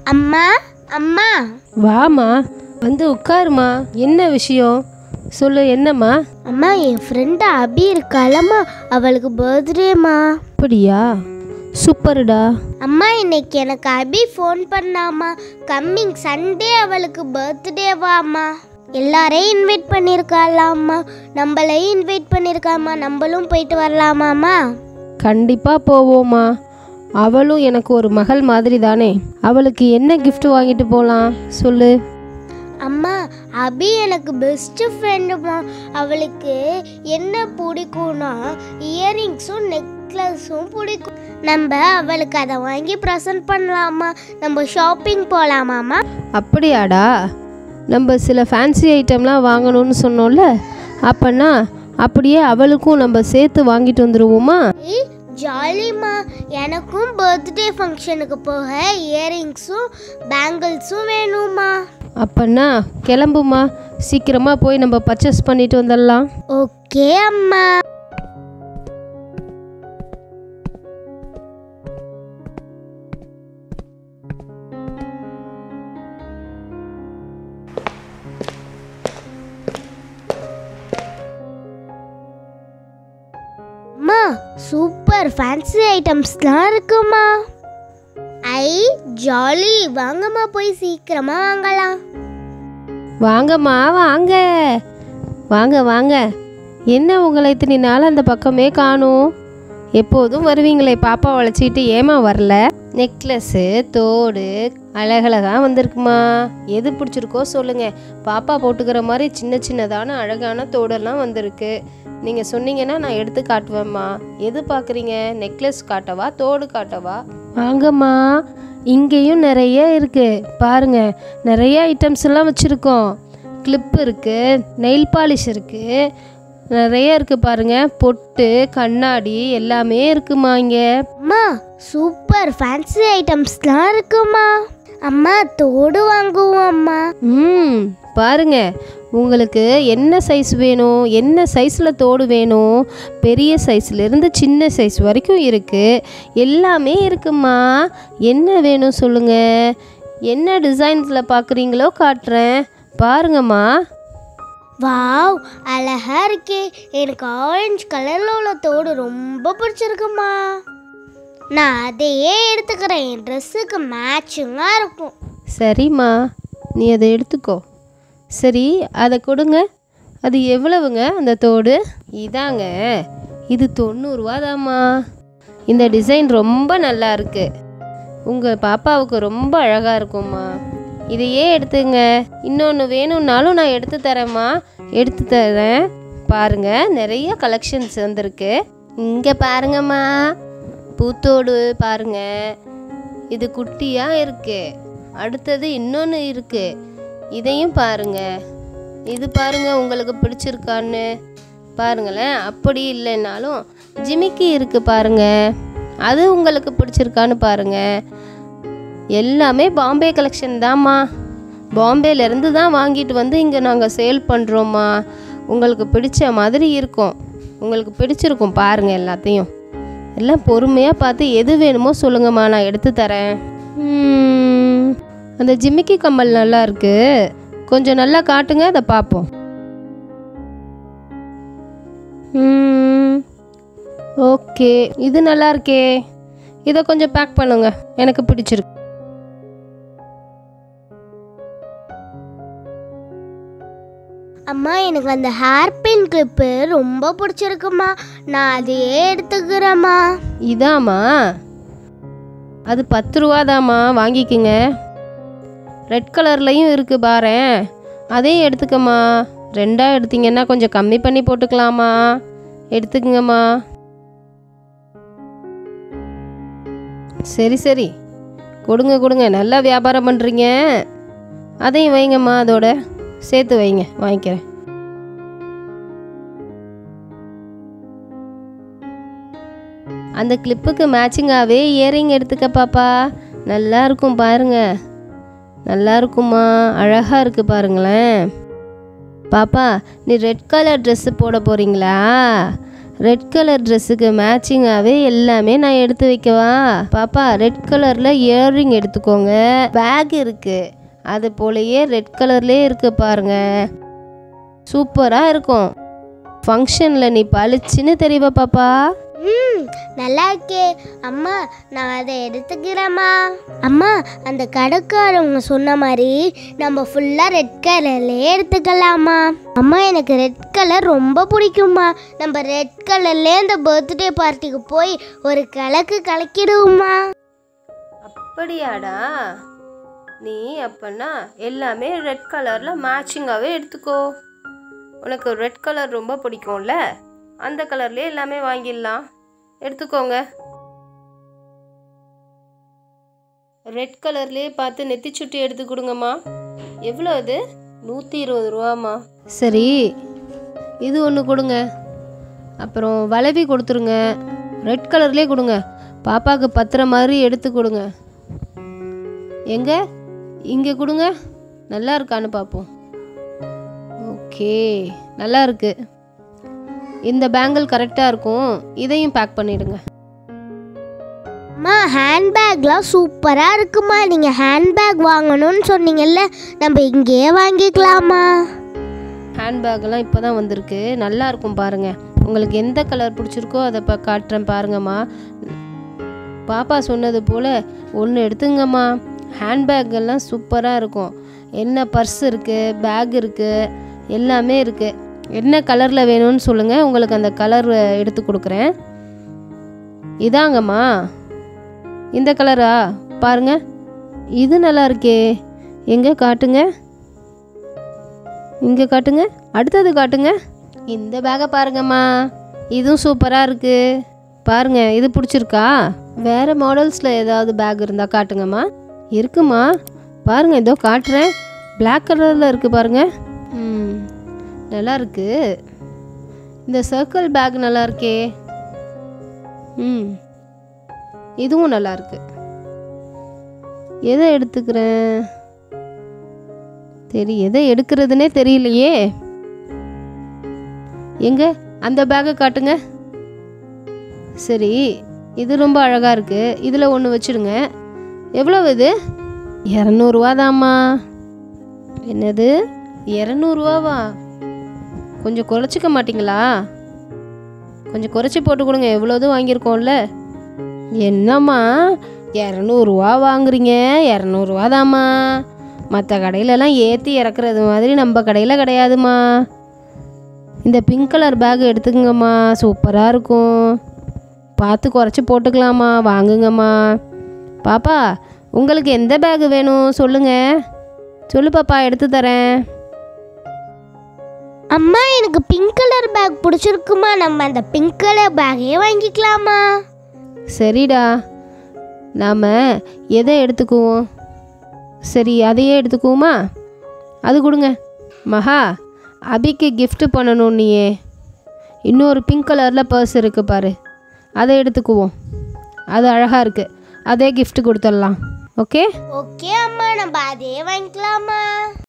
அம்மா அம்மா வாமா வந்து உட்காருமா என்ன விஷயம் சொல்லு என்னம்மா அம்மா என் ஃப்ரெண்டு அபி இருக்காளம்மா அவளுக்கு பர்த்டேம்மா அப்படியா சூப்பர்டா அம்மா இன்னைக்கு எனக்கு அபி ஃபோன் பண்ணாமா கம்மிங் சண்டே அவளுக்கு பர்த்டேவாம்மா எல்லாரையும் இன்வைட் பண்ணியிருக்காளாம்மா நம்மளையும் இன்வைட் பண்ணியிருக்காம்மா நம்மளும் போயிட்டு வரலாமாம்மா கண்டிப்பாக போவோம்மா அவளும் எனக்கு ஒரு மகள் மாதிரி தானே அவளுக்கு என்ன gift வாங்கிட்டு போகலாம் சொல்லு அம்மா அபி எனக்கு பெஸ்ட் ஃப்ரெண்டுமா அவளுக்கு என்ன பிடிக்கும்னா இயரிங்ஸும் நெக்லஸும் பிடிக்கும் நம்ம அவளுக்கு அதை வாங்கி ப்ரெசன்ட் பண்ணலாமா நம்ம ஷாப்பிங் போகலாமாம்மா அப்படியாடா நம்ம சில ஃபேன்சி ஐட்டம்லாம் வாங்கணும்னு சொன்னோம்ல அப்போனா அப்படியே அவளுக்கும் நம்ம சேர்த்து வாங்கிட்டு வந்துடுவோமா ஏய் ஜாலிமா எனக்கும் பர்த்டே ஃபங்க்ஷனுக்கு போக இயரிங்ஸும் பேங்கிள்ஸும் வேணுமா அப்போனா கிளம்புமா சீக்கிரமாக போய் நம்ம பர்ச்சேஸ் பண்ணிட்டு வந்துடலாம் ஓகே அம்மா அம்மா சூப்பர் ஃபேன்சி ஐட்டம்ஸ்லாம் இருக்குமா ஐ ஜாலி வாங்கம்மா போய் சீக்கிரமா வாங்கலாம் வாங்கம்மா வாங்க வாங்க வாங்க என்ன உங்களை இத்தனை நாள் அந்த பக்கமே காணும் எப்போதும் வருவீங்களே பாப்பா வளைச்சிக்கிட்டு ஏமா வரல நெக்லஸ்ஸு தோடு அழகழகாக வந்திருக்குமா எது பிடிச்சிருக்கோ சொல்லுங்க பாப்பா போட்டுக்கிற மாதிரி சின்ன சின்னதான அழகான தோடெல்லாம் வந்திருக்கு நீங்கள் சொன்னீங்கன்னா நான் எடுத்து காட்டுவேம்மா எது பார்க்குறீங்க நெக்லஸ் காட்டவா தோடு காட்டவா வாங்கம்மா இங்கேயும் நிறைய இருக்கு பாருங்க நிறைய ஐட்டம்ஸ் எல்லாம் வச்சுருக்கோம் கிளிப் இருக்கு நெயில் பாலிஷ் இருக்கு நிறைய இருக்கு பாருங்க பொட்டு கண்ணாடி எல்லாமே இருக்குமா இங்க அம்மா சூப்பர் ஃபேன்சி ஐட்டம்ஸ்லாம் இருக்குமா அம்மா தோடு வாங்குவோம் அம்மா ம் பாருங்க உங்களுக்கு என்ன சைஸ் வேணும் என்ன சைஸில் தோடு வேணும் பெரிய சைஸ்லேருந்து சின்ன சைஸ் வரைக்கும் இருக்குது எல்லாமே இருக்குமா என்ன வேணும் சொல்லுங்கள் என்ன டிசைன்ஸில் பார்க்குறீங்களோ காட்டுறேன் பாருங்கம்மா வாவ் அழகா இருக்கே எனக்கு ஆரஞ்சு கலர்ல உள்ள தோடு ரொம்ப பிடிச்சிருக்குமா நான் அதையே எடுத்துக்கிறேன் என் ட்ரெஸ்ஸுக்கு மேட்சிங்காக இருக்கும் சரிம்மா நீ அதை எடுத்துக்கோ சரி அதை கொடுங்க அது எவ்வளவுங்க அந்த தோடு இதாங்க இது தொண்ணூறுரூவாதாம்மா இந்த டிசைன் ரொம்ப நல்லா இருக்கு உங்கள் பாப்பாவுக்கு ரொம்ப அழகாக இருக்கும்மா இதையே எடுத்துங்க இன்னொன்று வேணும்னாலும் நான் எடுத்து தரேம்மா எடுத்து தரேன் பாருங்க நிறைய கலெக்ஷன்ஸ் வந்திருக்கு இங்கே பாருங்கம்மா பூத்தோடு பாருங்க இது குட்டியாக இருக்கு அடுத்தது இன்னொன்று இருக்கு இதையும் பாருங்க இது பாருங்க உங்களுக்கு பிடிச்சிருக்கான்னு பாருங்களேன் அப்படி இல்லைன்னாலும் ஜிமிக்கி இருக்கு பாருங்க அது உங்களுக்கு பிடிச்சிருக்கான்னு பாருங்க எல்லாமே பாம்பே கலெக்ஷன் தாம்மா பாம்பேலேருந்து தான் வாங்கிட்டு வந்து இங்கே நாங்கள் சேல் பண்ணுறோம்மா உங்களுக்கு பிடிச்ச மாதிரி இருக்கும் உங்களுக்கு பிடிச்சிருக்கும் பாருங்க எல்லாத்தையும் எல்லாம் பொறுமையாக பார்த்து எது வேணுமோ சொல்லுங்கம்மா நான் எடுத்து தரேன் ம், அந்த ஜிமிக்கி கம்மல் நல்லா இருக்கு கொஞ்சம் நல்லா காட்டுங்க அதை பார்ப்போம் ம், ஓகே இது நல்லா இருக்கே இதை கொஞ்சம் பேக் பண்ணுங்க எனக்கு பிடிச்சிருக்கு அம்மா எனக்கு அந்த ஹேர் பின் கிளிப்பு ரொம்ப பிடிச்சிருக்குமா நான் அதையே எடுத்துக்கிறேம்மா இதாம்மா அது பத்து ரூபாதாம்மா வாங்கிக்கோங்க ரெட் கலர்லையும் இருக்குது பாரேன் அதையும் எடுத்துக்கம்மா ரெண்டாக எடுத்தீங்கன்னா கொஞ்சம் கம்மி பண்ணி போட்டுக்கலாமா எடுத்துக்கங்கம்மா சரி சரி கொடுங்க கொடுங்க நல்லா வியாபாரம் பண்ணுறீங்க அதையும் வைங்கம்மா அதோட சேர்த்து வைங்க வாங்கிக்கிறேன் அந்த கிளிப்புக்கு மேட்சிங்காகவே இயரிங் எடுத்துக்க பாப்பா நல்லா இருக்கும் பாருங்க நல்லா இருக்குமா அழகாக இருக்கு பாருங்களேன் பாப்பா நீ ரெட் கலர் ட்ரெஸ்ஸு போட போகிறீங்களா ரெட் கலர் ட்ரெஸ்ஸுக்கு மேட்சிங்காகவே எல்லாமே நான் எடுத்து வைக்கவா பாப்பா ரெட் கலரில் இயர்ரிங் எடுத்துக்கோங்க பேக் இருக்குது அது போலயே ரெட் கலர்லேயே இருக்கு பாருங்க சூப்பராக இருக்கும் ஃபங்க்ஷனில் நீ பளிச்சுன்னு தெரியவா பாப்பா ம் நல்லா இருக்கே அம்மா நான் அதை எடுத்துக்கிறேம்மா அம்மா அந்த கடைக்காரவங்க சொன்ன மாதிரி நம்ம ஃபுல்லாக ரெட் கலர்லேயே எடுத்துக்கலாமா அம்மா எனக்கு ரெட் கலர் ரொம்ப பிடிக்கும்மா நம்ம ரெட் கலர்லேயே அந்த பர்த்டே பார்ட்டிக்கு போய் ஒரு கலக்கு கலக்கிடுவோமா அப்படியாடா நீ அப்பன்னா எல்லாமே ரெட் கலரில் மேட்சிங்காகவே எடுத்துக்கோ உனக்கு ரெட் கலர் ரொம்ப பிடிக்கும்ல அந்த கலர்லேயே எல்லாமே வாங்கிடலாம் எடுத்துக்கோங்க ரெட் கலர்லேயே பார்த்து நெத்தி சுட்டி எடுத்து கொடுங்கம்மா எவ்வளோ அது நூற்றி இருபது ரூபாம்மா சரி இது ஒன்று கொடுங்க அப்புறம் வளவி கொடுத்துருங்க ரெட் கலர்லேயே கொடுங்க பாப்பாவுக்கு பத்துற மாதிரி எடுத்து கொடுங்க எங்க இங்கே கொடுங்க நல்லா இருக்கான்னு பார்ப்போம் ஓகே நல்லா இருக்கு இந்த பேங்கிள் கரெக்டாக இருக்கும் இதையும் பேக் பண்ணிடுங்க அம்மா ஹேண்ட்பேக்லாம் சூப்பராக இருக்குமா நீங்கள் ஹேண்ட்பேக் வாங்கணும்னு சொன்னீங்கல்ல நம்ம இங்கேயே வாங்கிக்கலாமா ஹேண்ட்பேக்கெல்லாம் இப்போ தான் வந்திருக்கு நல்லா இருக்கும் பாருங்க உங்களுக்கு எந்த கலர் பிடிச்சிருக்கோ அதை இப்போ காட்டுறேன் பாருங்கம்மா பாப்பா சொன்னது போல் ஒன்று எடுத்துங்கம்மா ஹேண்ட்பேக்கெல்லாம் சூப்பராக இருக்கும் என்ன பர்ஸ் இருக்குது பேக் இருக்குது எல்லாமே இருக்குது என்ன கலரில் வேணும்னு சொல்லுங்கள் உங்களுக்கு அந்த கலர் எடுத்து கொடுக்குறேன் இதாங்கம்மா இந்த கலரா பாருங்க இது நல்லா இருக்கே எங்கே காட்டுங்க இங்கே காட்டுங்க அடுத்தது காட்டுங்க இந்த பேக்கை பாருங்கம்மா இதுவும் சூப்பராக இருக்கு பாருங்க இது பிடிச்சிருக்கா வேற மாடல்ஸில் ஏதாவது பேக் இருந்தால் காட்டுங்கம்மா இருக்குமா பாருங்க இதோ காட்டுறேன் பிளாக் கலரில் இருக்கு பாருங்க ம் நல்லா இருக்கு இந்த சர்க்கிள் பேக் நல்லா இருக்கே ம் இதுவும் நல்லா இருக்கு எதை எடுத்துக்கிறேன் சரி எதை எடுக்கிறதுனே தெரியலையே எங்க அந்த பேக்கை காட்டுங்க சரி இது ரொம்ப அழகா இருக்கு இதில் ஒன்று வச்சிடுங்க எவ்வளவு இது இரநூறுவா தாம்மா என்னது இரநூறுவாவா கொஞ்சம் குறைச்சிக்க மாட்டிங்களா கொஞ்சம் குறைச்சி போட்டு கொடுங்க எவ்வளோது வாங்கியிருக்கோம்ல என்னம்மா இரநூறுவா வாங்குறீங்க இரநூறுவா தாம்மா மற்ற கடையிலலாம் ஏற்றி இறக்குறது மாதிரி நம்ம கடையில் கிடையாதும்மா இந்த பிங்க் கலர் பேக் எடுத்துக்கங்கம்மா சூப்பராக இருக்கும் பார்த்து குறைச்சி போட்டுக்கலாமா வாங்குங்கம்மா பாப்பா உங்களுக்கு எந்த பேக் வேணும் சொல்லுங்க சொல்லு பாப்பா எடுத்து தரேன் அம்மா எனக்கு பிங்க் கலர் பேக் பிடிச்சிருக்குமா நம்ம அந்த பிங்க் கலர் பேக்கே வாங்கிக்கலாமா சரிடா நாம் எதை எடுத்துக்குவோம் சரி அதையே எடுத்துக்குவோமா அது கொடுங்க மகா அபிக்கு gift பண்ணணும் நீயே இன்னொரு பிங்க் கலரில் பர்ஸ் இருக்குது பாரு அதை எடுத்துக்குவோம் அது அழகாக இருக்குது அதே gift கொடுத்துடலாம் ஓகே ஓகே அம்மா நம்ம அதே வாங்கிக்கலாமா